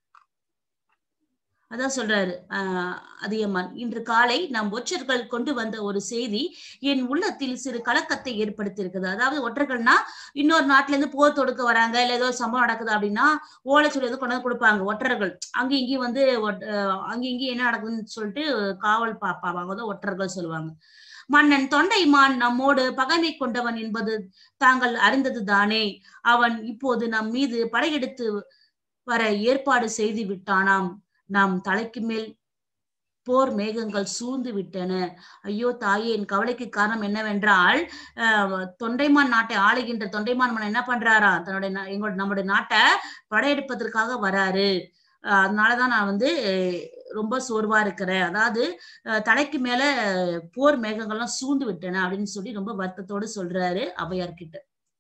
அதான் சொல்றாரு ஆஹ் அதியமான் இன்று காலை நம் ஒற்றர்கள் கொண்டு வந்த ஒரு செய்தி என் உள்ளத்தில் சிறு கலக்கத்தை ஏற்படுத்தியிருக்குது அதாவது ஒற்றர்கள்னா இன்னொரு நாட்டுல இருந்து போர் தொடுக்க வராங்க இல்ல ஏதோ ஒரு சம்பவம் நடக்குது அப்படின்னா ஓலைச்சுவடி எதுவும் கொண்டு வந்து கொடுப்பாங்க ஒற்றர்கள் அங்க இங்கேயும் வந்து ஒட்- அஹ் அங்க இங்கேயும் என்ன நடக்குதுன்னு சொல்லிட்டு காவல் பாப்பாங்க அதான் ஒற்றர்கள் சொல்லுவாங்க மன்னன் தொண்டைமான் நம்மோடு பகைமை கொண்டவன் என்பது தாங்கள் அறிந்தது தானே அவன் இப்போது நம் மீது படையெடுத்து வர ஏற்பாடு செய்து விட்டானாம் நாம் தலைக்கு மேல் போர் மேகங்கள் சூழ்ந்து விட்டன ஐயோ தாயே என் கவலைக்கு காரணம் என்னவென்றால் அஹ், தொண்டைமான் நாட்டை ஆளுகின்ற தொண்டைமான் மன்னன் என்ன பண்றாரா தன்னுடைய நா- எங்களோட நம்முடைய நாட்டை படையெடுப்பதற்காக வராரு அஹ், அதனாலதான் நான் வந்து அஹ், ரொம்ப சோர்வா இருக்கிறேன் அதாவது அஹ், தலைக்கு மேல போர் மேகங்கள்லாம் சூழ்ந்து விட்டன அப்படின்னு சொல்லி ரொம்ப வருத்தத்தோடு சொல்றாரு ஔவையார் கிட்ட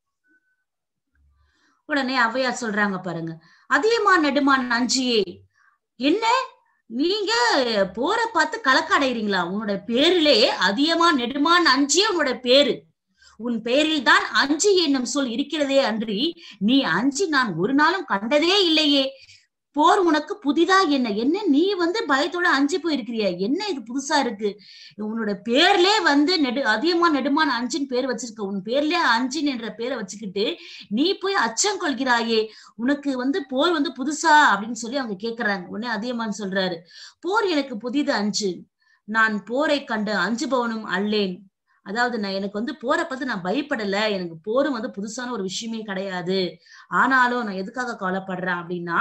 உடனே ஔவையார் சொல்றாங்க பாருங்க அதியமான் நெடுமான் அஞ்சியே என்ன நீங்க போற பார்த்து கலக்கடைறீங்களா உன்னோட பேரிலே அதியமா நெடுமான் அஞ்சியே உன்னோட பேரு உன் பெயரில் தான் அஞ்சி என்னும் சொல் இருக்கிறதே அன்றி நீ அஞ்சி நான் ஒரு நாளும் கண்டதே இல்லையே போர் உனக்கு புதிதா என்ன என்ன நீ வந்து பயத்தோட அஞ்சு போயிருக்கிறியா என்ன இது புதுசா இருக்கு உன்னோட பேர்லே வந்து நெடு அதிகமா நெடுமான் அஞ்சின் பேர் வச்சிருக்க உன் பேர்லயே அஞ்சின் என்ற பேரை வச்சுக்கிட்டு நீ போய் அச்சம் கொள்கிறாயே உனக்கு வந்து போர் வந்து புதுசா அப்படின்னு சொல்லி அவங்க கேக்குறாங்க உடனே அதியமான் சொல்றாரு போர் எனக்கு புதிது அஞ்சு நான் போரை கண்டு அஞ்சுபவனும் அல்லேன் அதாவது நான் எனக்கு வந்து போரை பார்த்து நான் பயப்படல எனக்கு போரும் வந்து புதுசான ஒரு விஷயமே கிடையாது ஆனாலும் நான் எதுக்காக கவலைப்படுறேன் அப்படின்னா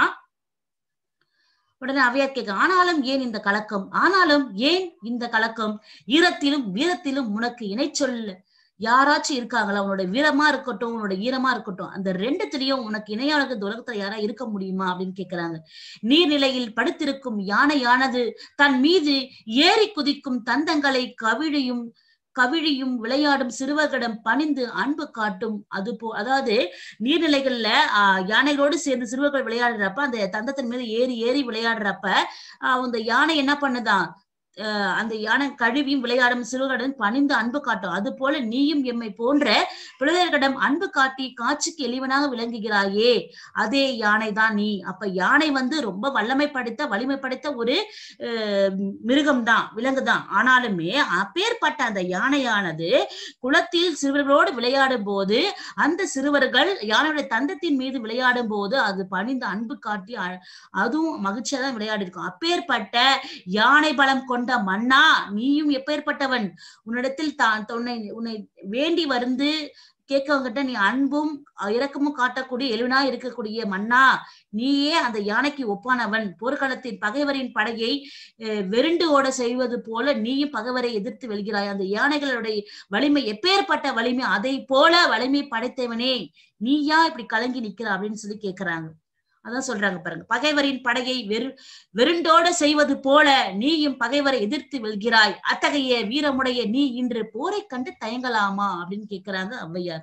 உடனே அவையார் கேட்க ஆனாலும் ஏன் இந்த கலக்கம் ஆனாலும் ஏன் இந்த கலக்கம் ஈரத்திலும் வீரத்திலும் உனக்கு இணை சொல்ல யாராச்சும் இருக்காங்களா உன்னோட வீரமா இருக்கட்டும் உன்னோட ஈரமா இருக்கட்டும் அந்த ரெண்டுத்திலையும் உனக்கு இணையாக இந்த உலகத்துல யாரா இருக்க முடியுமா அப்படின்னு கேக்குறாங்க நீர்நிலையில் படுத்திருக்கும் யானையானது தன் மீது ஏறி குதிக்கும் தந்தங்களை கவிழியும் கவிழியும் விளையாடும் சிறுவர்களிடம் பணிந்து அன்பு காட்டும் அது போ அதாவது நீர்நிலைகள்ல ஆஹ் யானைகளோடு சேர்ந்து சிறுவர்கள் விளையாடுறப்ப அந்த தந்தத்தின் மீது ஏறி ஏறி விளையாடுறப்ப ஆஹ் அந்த யானை என்ன பண்ணுதான் ஆஹ் அந்த யானை கழுவியும் விளையாடும் சிறுவர்களிடம் பணிந்து அன்பு காட்டும் அது போல நீயும் எம்மை போன்ற பிள்ளைகளிடம் அன்பு காட்டி காட்சிக்கு எளிவனாக விளங்குகிறாயே அதே யானை தான் நீ அப்ப யானை வந்து ரொம்ப வல்லமை படைத்த வலிமை படைத்த ஒரு மிருகம் தான் விலங்கு தான் ஆனாலுமே அப்பேற்பட்ட அந்த யானையானது குளத்தில் சிறுவர்களோடு விளையாடும் போது அந்த சிறுவர்கள் யானையுடைய தந்தத்தின் மீது விளையாடும் போது அது பணிந்து அன்பு காட்டி அ- அதுவும் மகிழ்ச்சியா தான் விளையாடி இருக்கும் அப்பேற்பட்ட யானை பலம் கொண்ட மன்னா நீயும் எப்பேற்பட்டவன் உன்னிடத்தில் தான் உன்னை உன்னை வேண்டி வந்து கேட்கவங்கிட்ட நீ அன்பும் அஹ், இரக்கமும் காட்டக்கூடிய எளிவனா இருக்கக்கூடிய மன்னா நீயே அந்த யானைக்கு ஒப்பானவன் போர்க்களத்தின் பகைவரின் படையை அஹ், வெருண்டு ஓட செய்வது போல நீயும் பகைவரை எதிர்த்து வெல்கிறாய் அந்த யானைகளுடைய வலிமை எப்பேற்பட்ட வலிமை அதை போல வலிமை படைத்தவனே நீயா இப்படி கலங்கி நிக்கிற அப்படின்னு சொல்லி கேக்குறாங்க அதான் சொல்றாங்க பாருங்க பகைவரின் படையை வெறு வெருண்டோட செய்வது போல நீயும் பகைவரை எதிர்த்து வெல்கிறாய் அத்தகைய வீரமுடைய நீ இன்று போரை கண்டு தயங்கலாமா அப்படின்னு கேக்குறாங்க ஔவையார்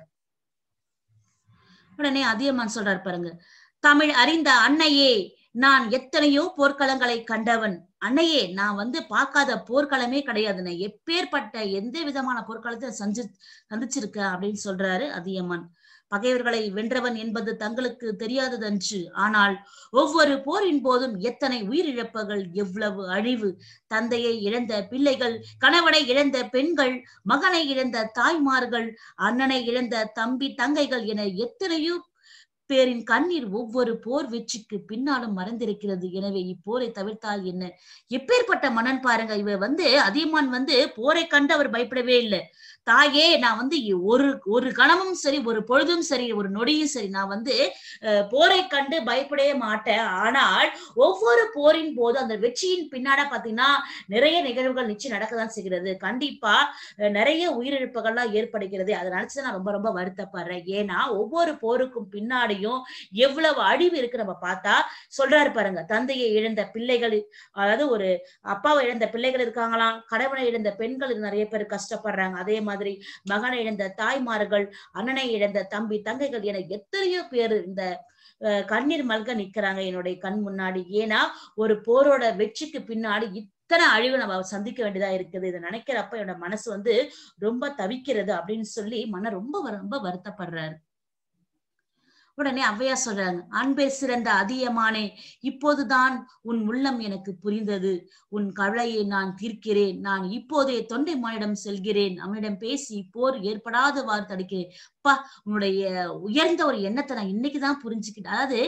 உடனே அதியமான் சொல்றாரு பாருங்க தமிழ் அறிந்த அன்னையே நான் எத்தனையோ போர்க்களங்களை கண்டவன் அன்னையே நான் வந்து பார்க்காத போர்க்களமே கிடையாது நான் எப்பேற்பட்ட எந்த விதமான போர்க்களத்தை சந்தி சந்திச்சிருக்கேன் அப்படின்னு சொல்றாரு அதியமான் பகைவர்களை வென்றவன் என்பது தங்களுக்கு தெரியாததன்று ஆனால் ஒவ்வொரு போரின் போதும் எத்தனை உயிரிழப்புகள் எவ்வளவு அழிவு தந்தையை இழந்த பிள்ளைகள் கணவனை இழந்த பெண்கள் மகனை இழந்த தாய்மார்கள் அண்ணனை இழந்த தம்பி தங்கைகள் என எத்தனையோ பேரின் கண்ணீர் ஒவ்வொரு போர் வெற்றிக்கு பின்னாலும் மறந்திருக்கிறது எனவே இப்போரை தவிர்த்தால் என்ன எப்பேற்பட்ட மன்னன் பாருங்க இவ வந்து அதியமான் வந்து போரை கண்டு அவர் பயப்படவே இல்லை தாயே நான் வந்து ஒரு ஒரு கணமும் சரி ஒரு பொழுதும் சரி ஒரு நொடியும் சரி நான் வந்து அஹ், போரை கண்டு பயப்படவே மாட்டேன் ஆனால் ஒவ்வொரு போரின் போது அந்த வெற்றியின் பின்னாட பாத்தீங்கன்னா நிறைய நிகழ்வுகள் நிச்சயம் நடக்கதான் செய்கிறது கண்டிப்பா அஹ், நிறைய உயிரிழப்புகள்லாம் ஏற்படுகிறது அதை நினைச்சு நான் ரொம்ப ரொம்ப வருத்தப்படுறேன் ஏன்னா ஒவ்வொரு போருக்கும் பின்னாடியும் எவ்வளவு அழிவு இருக்கு நம்ம பார்த்தா சொல்றாரு பாருங்க தந்தையை இழந்த பிள்ளைகள் அதாவது ஒரு அப்பாவை இழந்த பிள்ளைகள் இருக்காங்களாம் கணவனை இழந்த பெண்கள் நிறைய பேர் கஷ்டப்படுறாங்க அதே மாதிரி மகனை இழந்த தாய்மார்கள் அண்ணனை இழந்த தம்பி தங்கைகள் என எத்தனையோ பேர் இந்த அஹ், கண்ணீர் மல்க நிக்கிறாங்க என்னுடைய கண் முன்னாடி ஏன்னா ஒரு போரோட வெற்றிக்கு பின்னாடி இத்தனை அழிவு நம்ம சந்திக்க வேண்டியதா இருக்குது இதை நினைக்கிறப்ப என்னோட மனசு வந்து ரொம்ப தவிக்கிறது அப்படின்னு சொல்லி மன ரொம்ப வரு- ரொம்ப வருத்தப்படுறாரு உடனே ஔவையா சொல்றாங்க அன்பே சிறந்த அதியமானே இப்போதுதான் உன் உள்ளம் எனக்கு புரிந்தது உன் கவலையை நான் தீர்க்கிறேன் நான் இப்போதே தொண்டை மானிடம் செல்கிறேன் அவனிடம் பேசி போர் ஏற்படாதவாறு தடுக்கிறேன் பா உன்னுடைய உயர்ந்த ஒரு எண்ணத்தை நான் இன்னைக்குதான் புரிஞ்சுக்கிட்டேன் அதாவது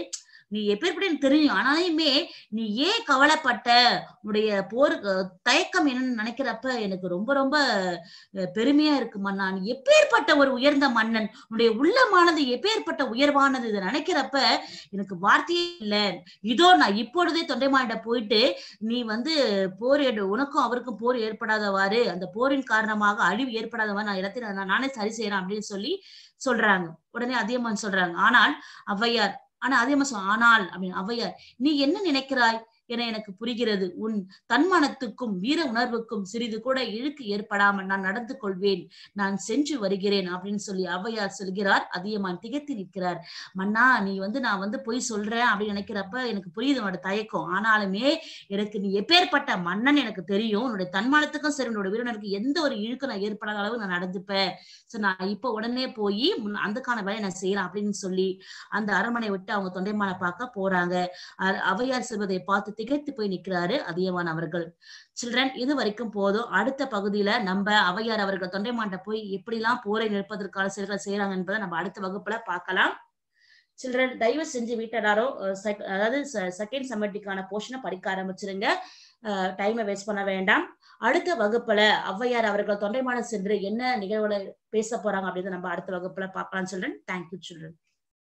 நீ எப்பேற்பட்ட எனக்கு தெரியும் ஆனாலுமே நீ ஏன் கவலைப்பட்ட உன்னுடைய போர் அஹ், தயக்கம் என்னன்னு நினைக்கிறப்ப எனக்கு ரொம்ப ரொம்ப அஹ், பெருமையா இருக்கு மன்னா நீ எப்பேற்பட்ட ஒரு உயர்ந்த மன்னன் உன்னுடைய உள்ளமானது எப்பேற்பட்ட உயர்வானது இதை நினைக்கிறப்ப எனக்கு வார்த்தையே இல்ல இதோ நான் இப்பொழுதே தொண்டைமானிட்ட போயிட்டு நீ வந்து போர் ஏடு உனக்கும் அவருக்கும் போர் ஏற்படாதவாறு அந்த போரின் காரணமாக அழிவு ஏற்படாதவாறு நான் இடத்துல நான் நானே சரி செய்யறேன் அப்படின்னு சொல்லி சொல்றாங்க உடனே அதியமான் சொல்றாங்க ஆனால் ஔவையார் ஆனா அதியமான் சொல் ஆனால் அப்படின்னு ஔவையார் நீ என்ன நினைக்கிறாய் என எனக்கு புரிகிறது உன் தன்மானத்துக்கும் வீர உணர்வுக்கும் சிறிது கூட இழுக்கு ஏற்படாமல் நான் நடந்து கொள்வேன் நான் சென்று வருகிறேன் அப்படின்னு சொல்லி ஔவையார் சொல்கிறார் அதியமான் திகைத்து நிற்கிறார் மன்னா நீ வந்து நான் வந்து பொய் சொல்றேன் அப்படின்னு நினைக்கிறப்ப எனக்கு புரியுது உன்னோட தயக்கம் ஆனாலுமே எனக்கு நீ எப்பேற்பட்ட மன்னன் எனக்கு தெரியும் உன்னுடைய தன்மானத்துக்கும் சரி உன்னோட வீரனுக்கு எந்த ஒரு இழுக்கும் நான் ஏற்படாத அளவு நான் நடந்துப்பேன் சோ நான் இப்ப உடனே போய் முன்ன- அதுக்கான வேலையை நான் செய்யறேன் அப்படின்னு சொல்லி அந்த அரண்மனை விட்டு அவங்க தொண்டைமான பார்க்க போறாங்க அ- ஔவையார் செல்வதை பார்த்து திகைத்து போய் நிக்கிறாரு அதியமான் அவர்கள் சில்ட்ரன் இது வரைக்கும் போதும் அடுத்த பகுதியில நம்ம ஔவையார் அவர்கள் தொண்டைமான்ட்ட போய் எப்படிலாம் போரை நிற்பதற்கான செயல்களை செய்யறாங்க என்பதை நம்ம அடுத்த வகுப்புல பார்க்கலாம் சில்ட்ரன் தயவு செஞ்சு வீட்டடாரோ அதாவது செகண்ட் செமட்டிக்கான போர்ஷனை படிக்க ஆரம்பிச்சிருங்க டைமை வேஸ்ட் பண்ண வேண்டாம் அடுத்த வகுப்புல ஔவையார் அவர்கள் தொண்டைமான சென்று என்ன நிகழ்வுகளை பேச போறாங்க அப்படின்னு நம்ம அடுத்த வகுப்புல பார்க்கலாம் சில்ட்ரன் தேங்க்யூ சில்ட்ரன்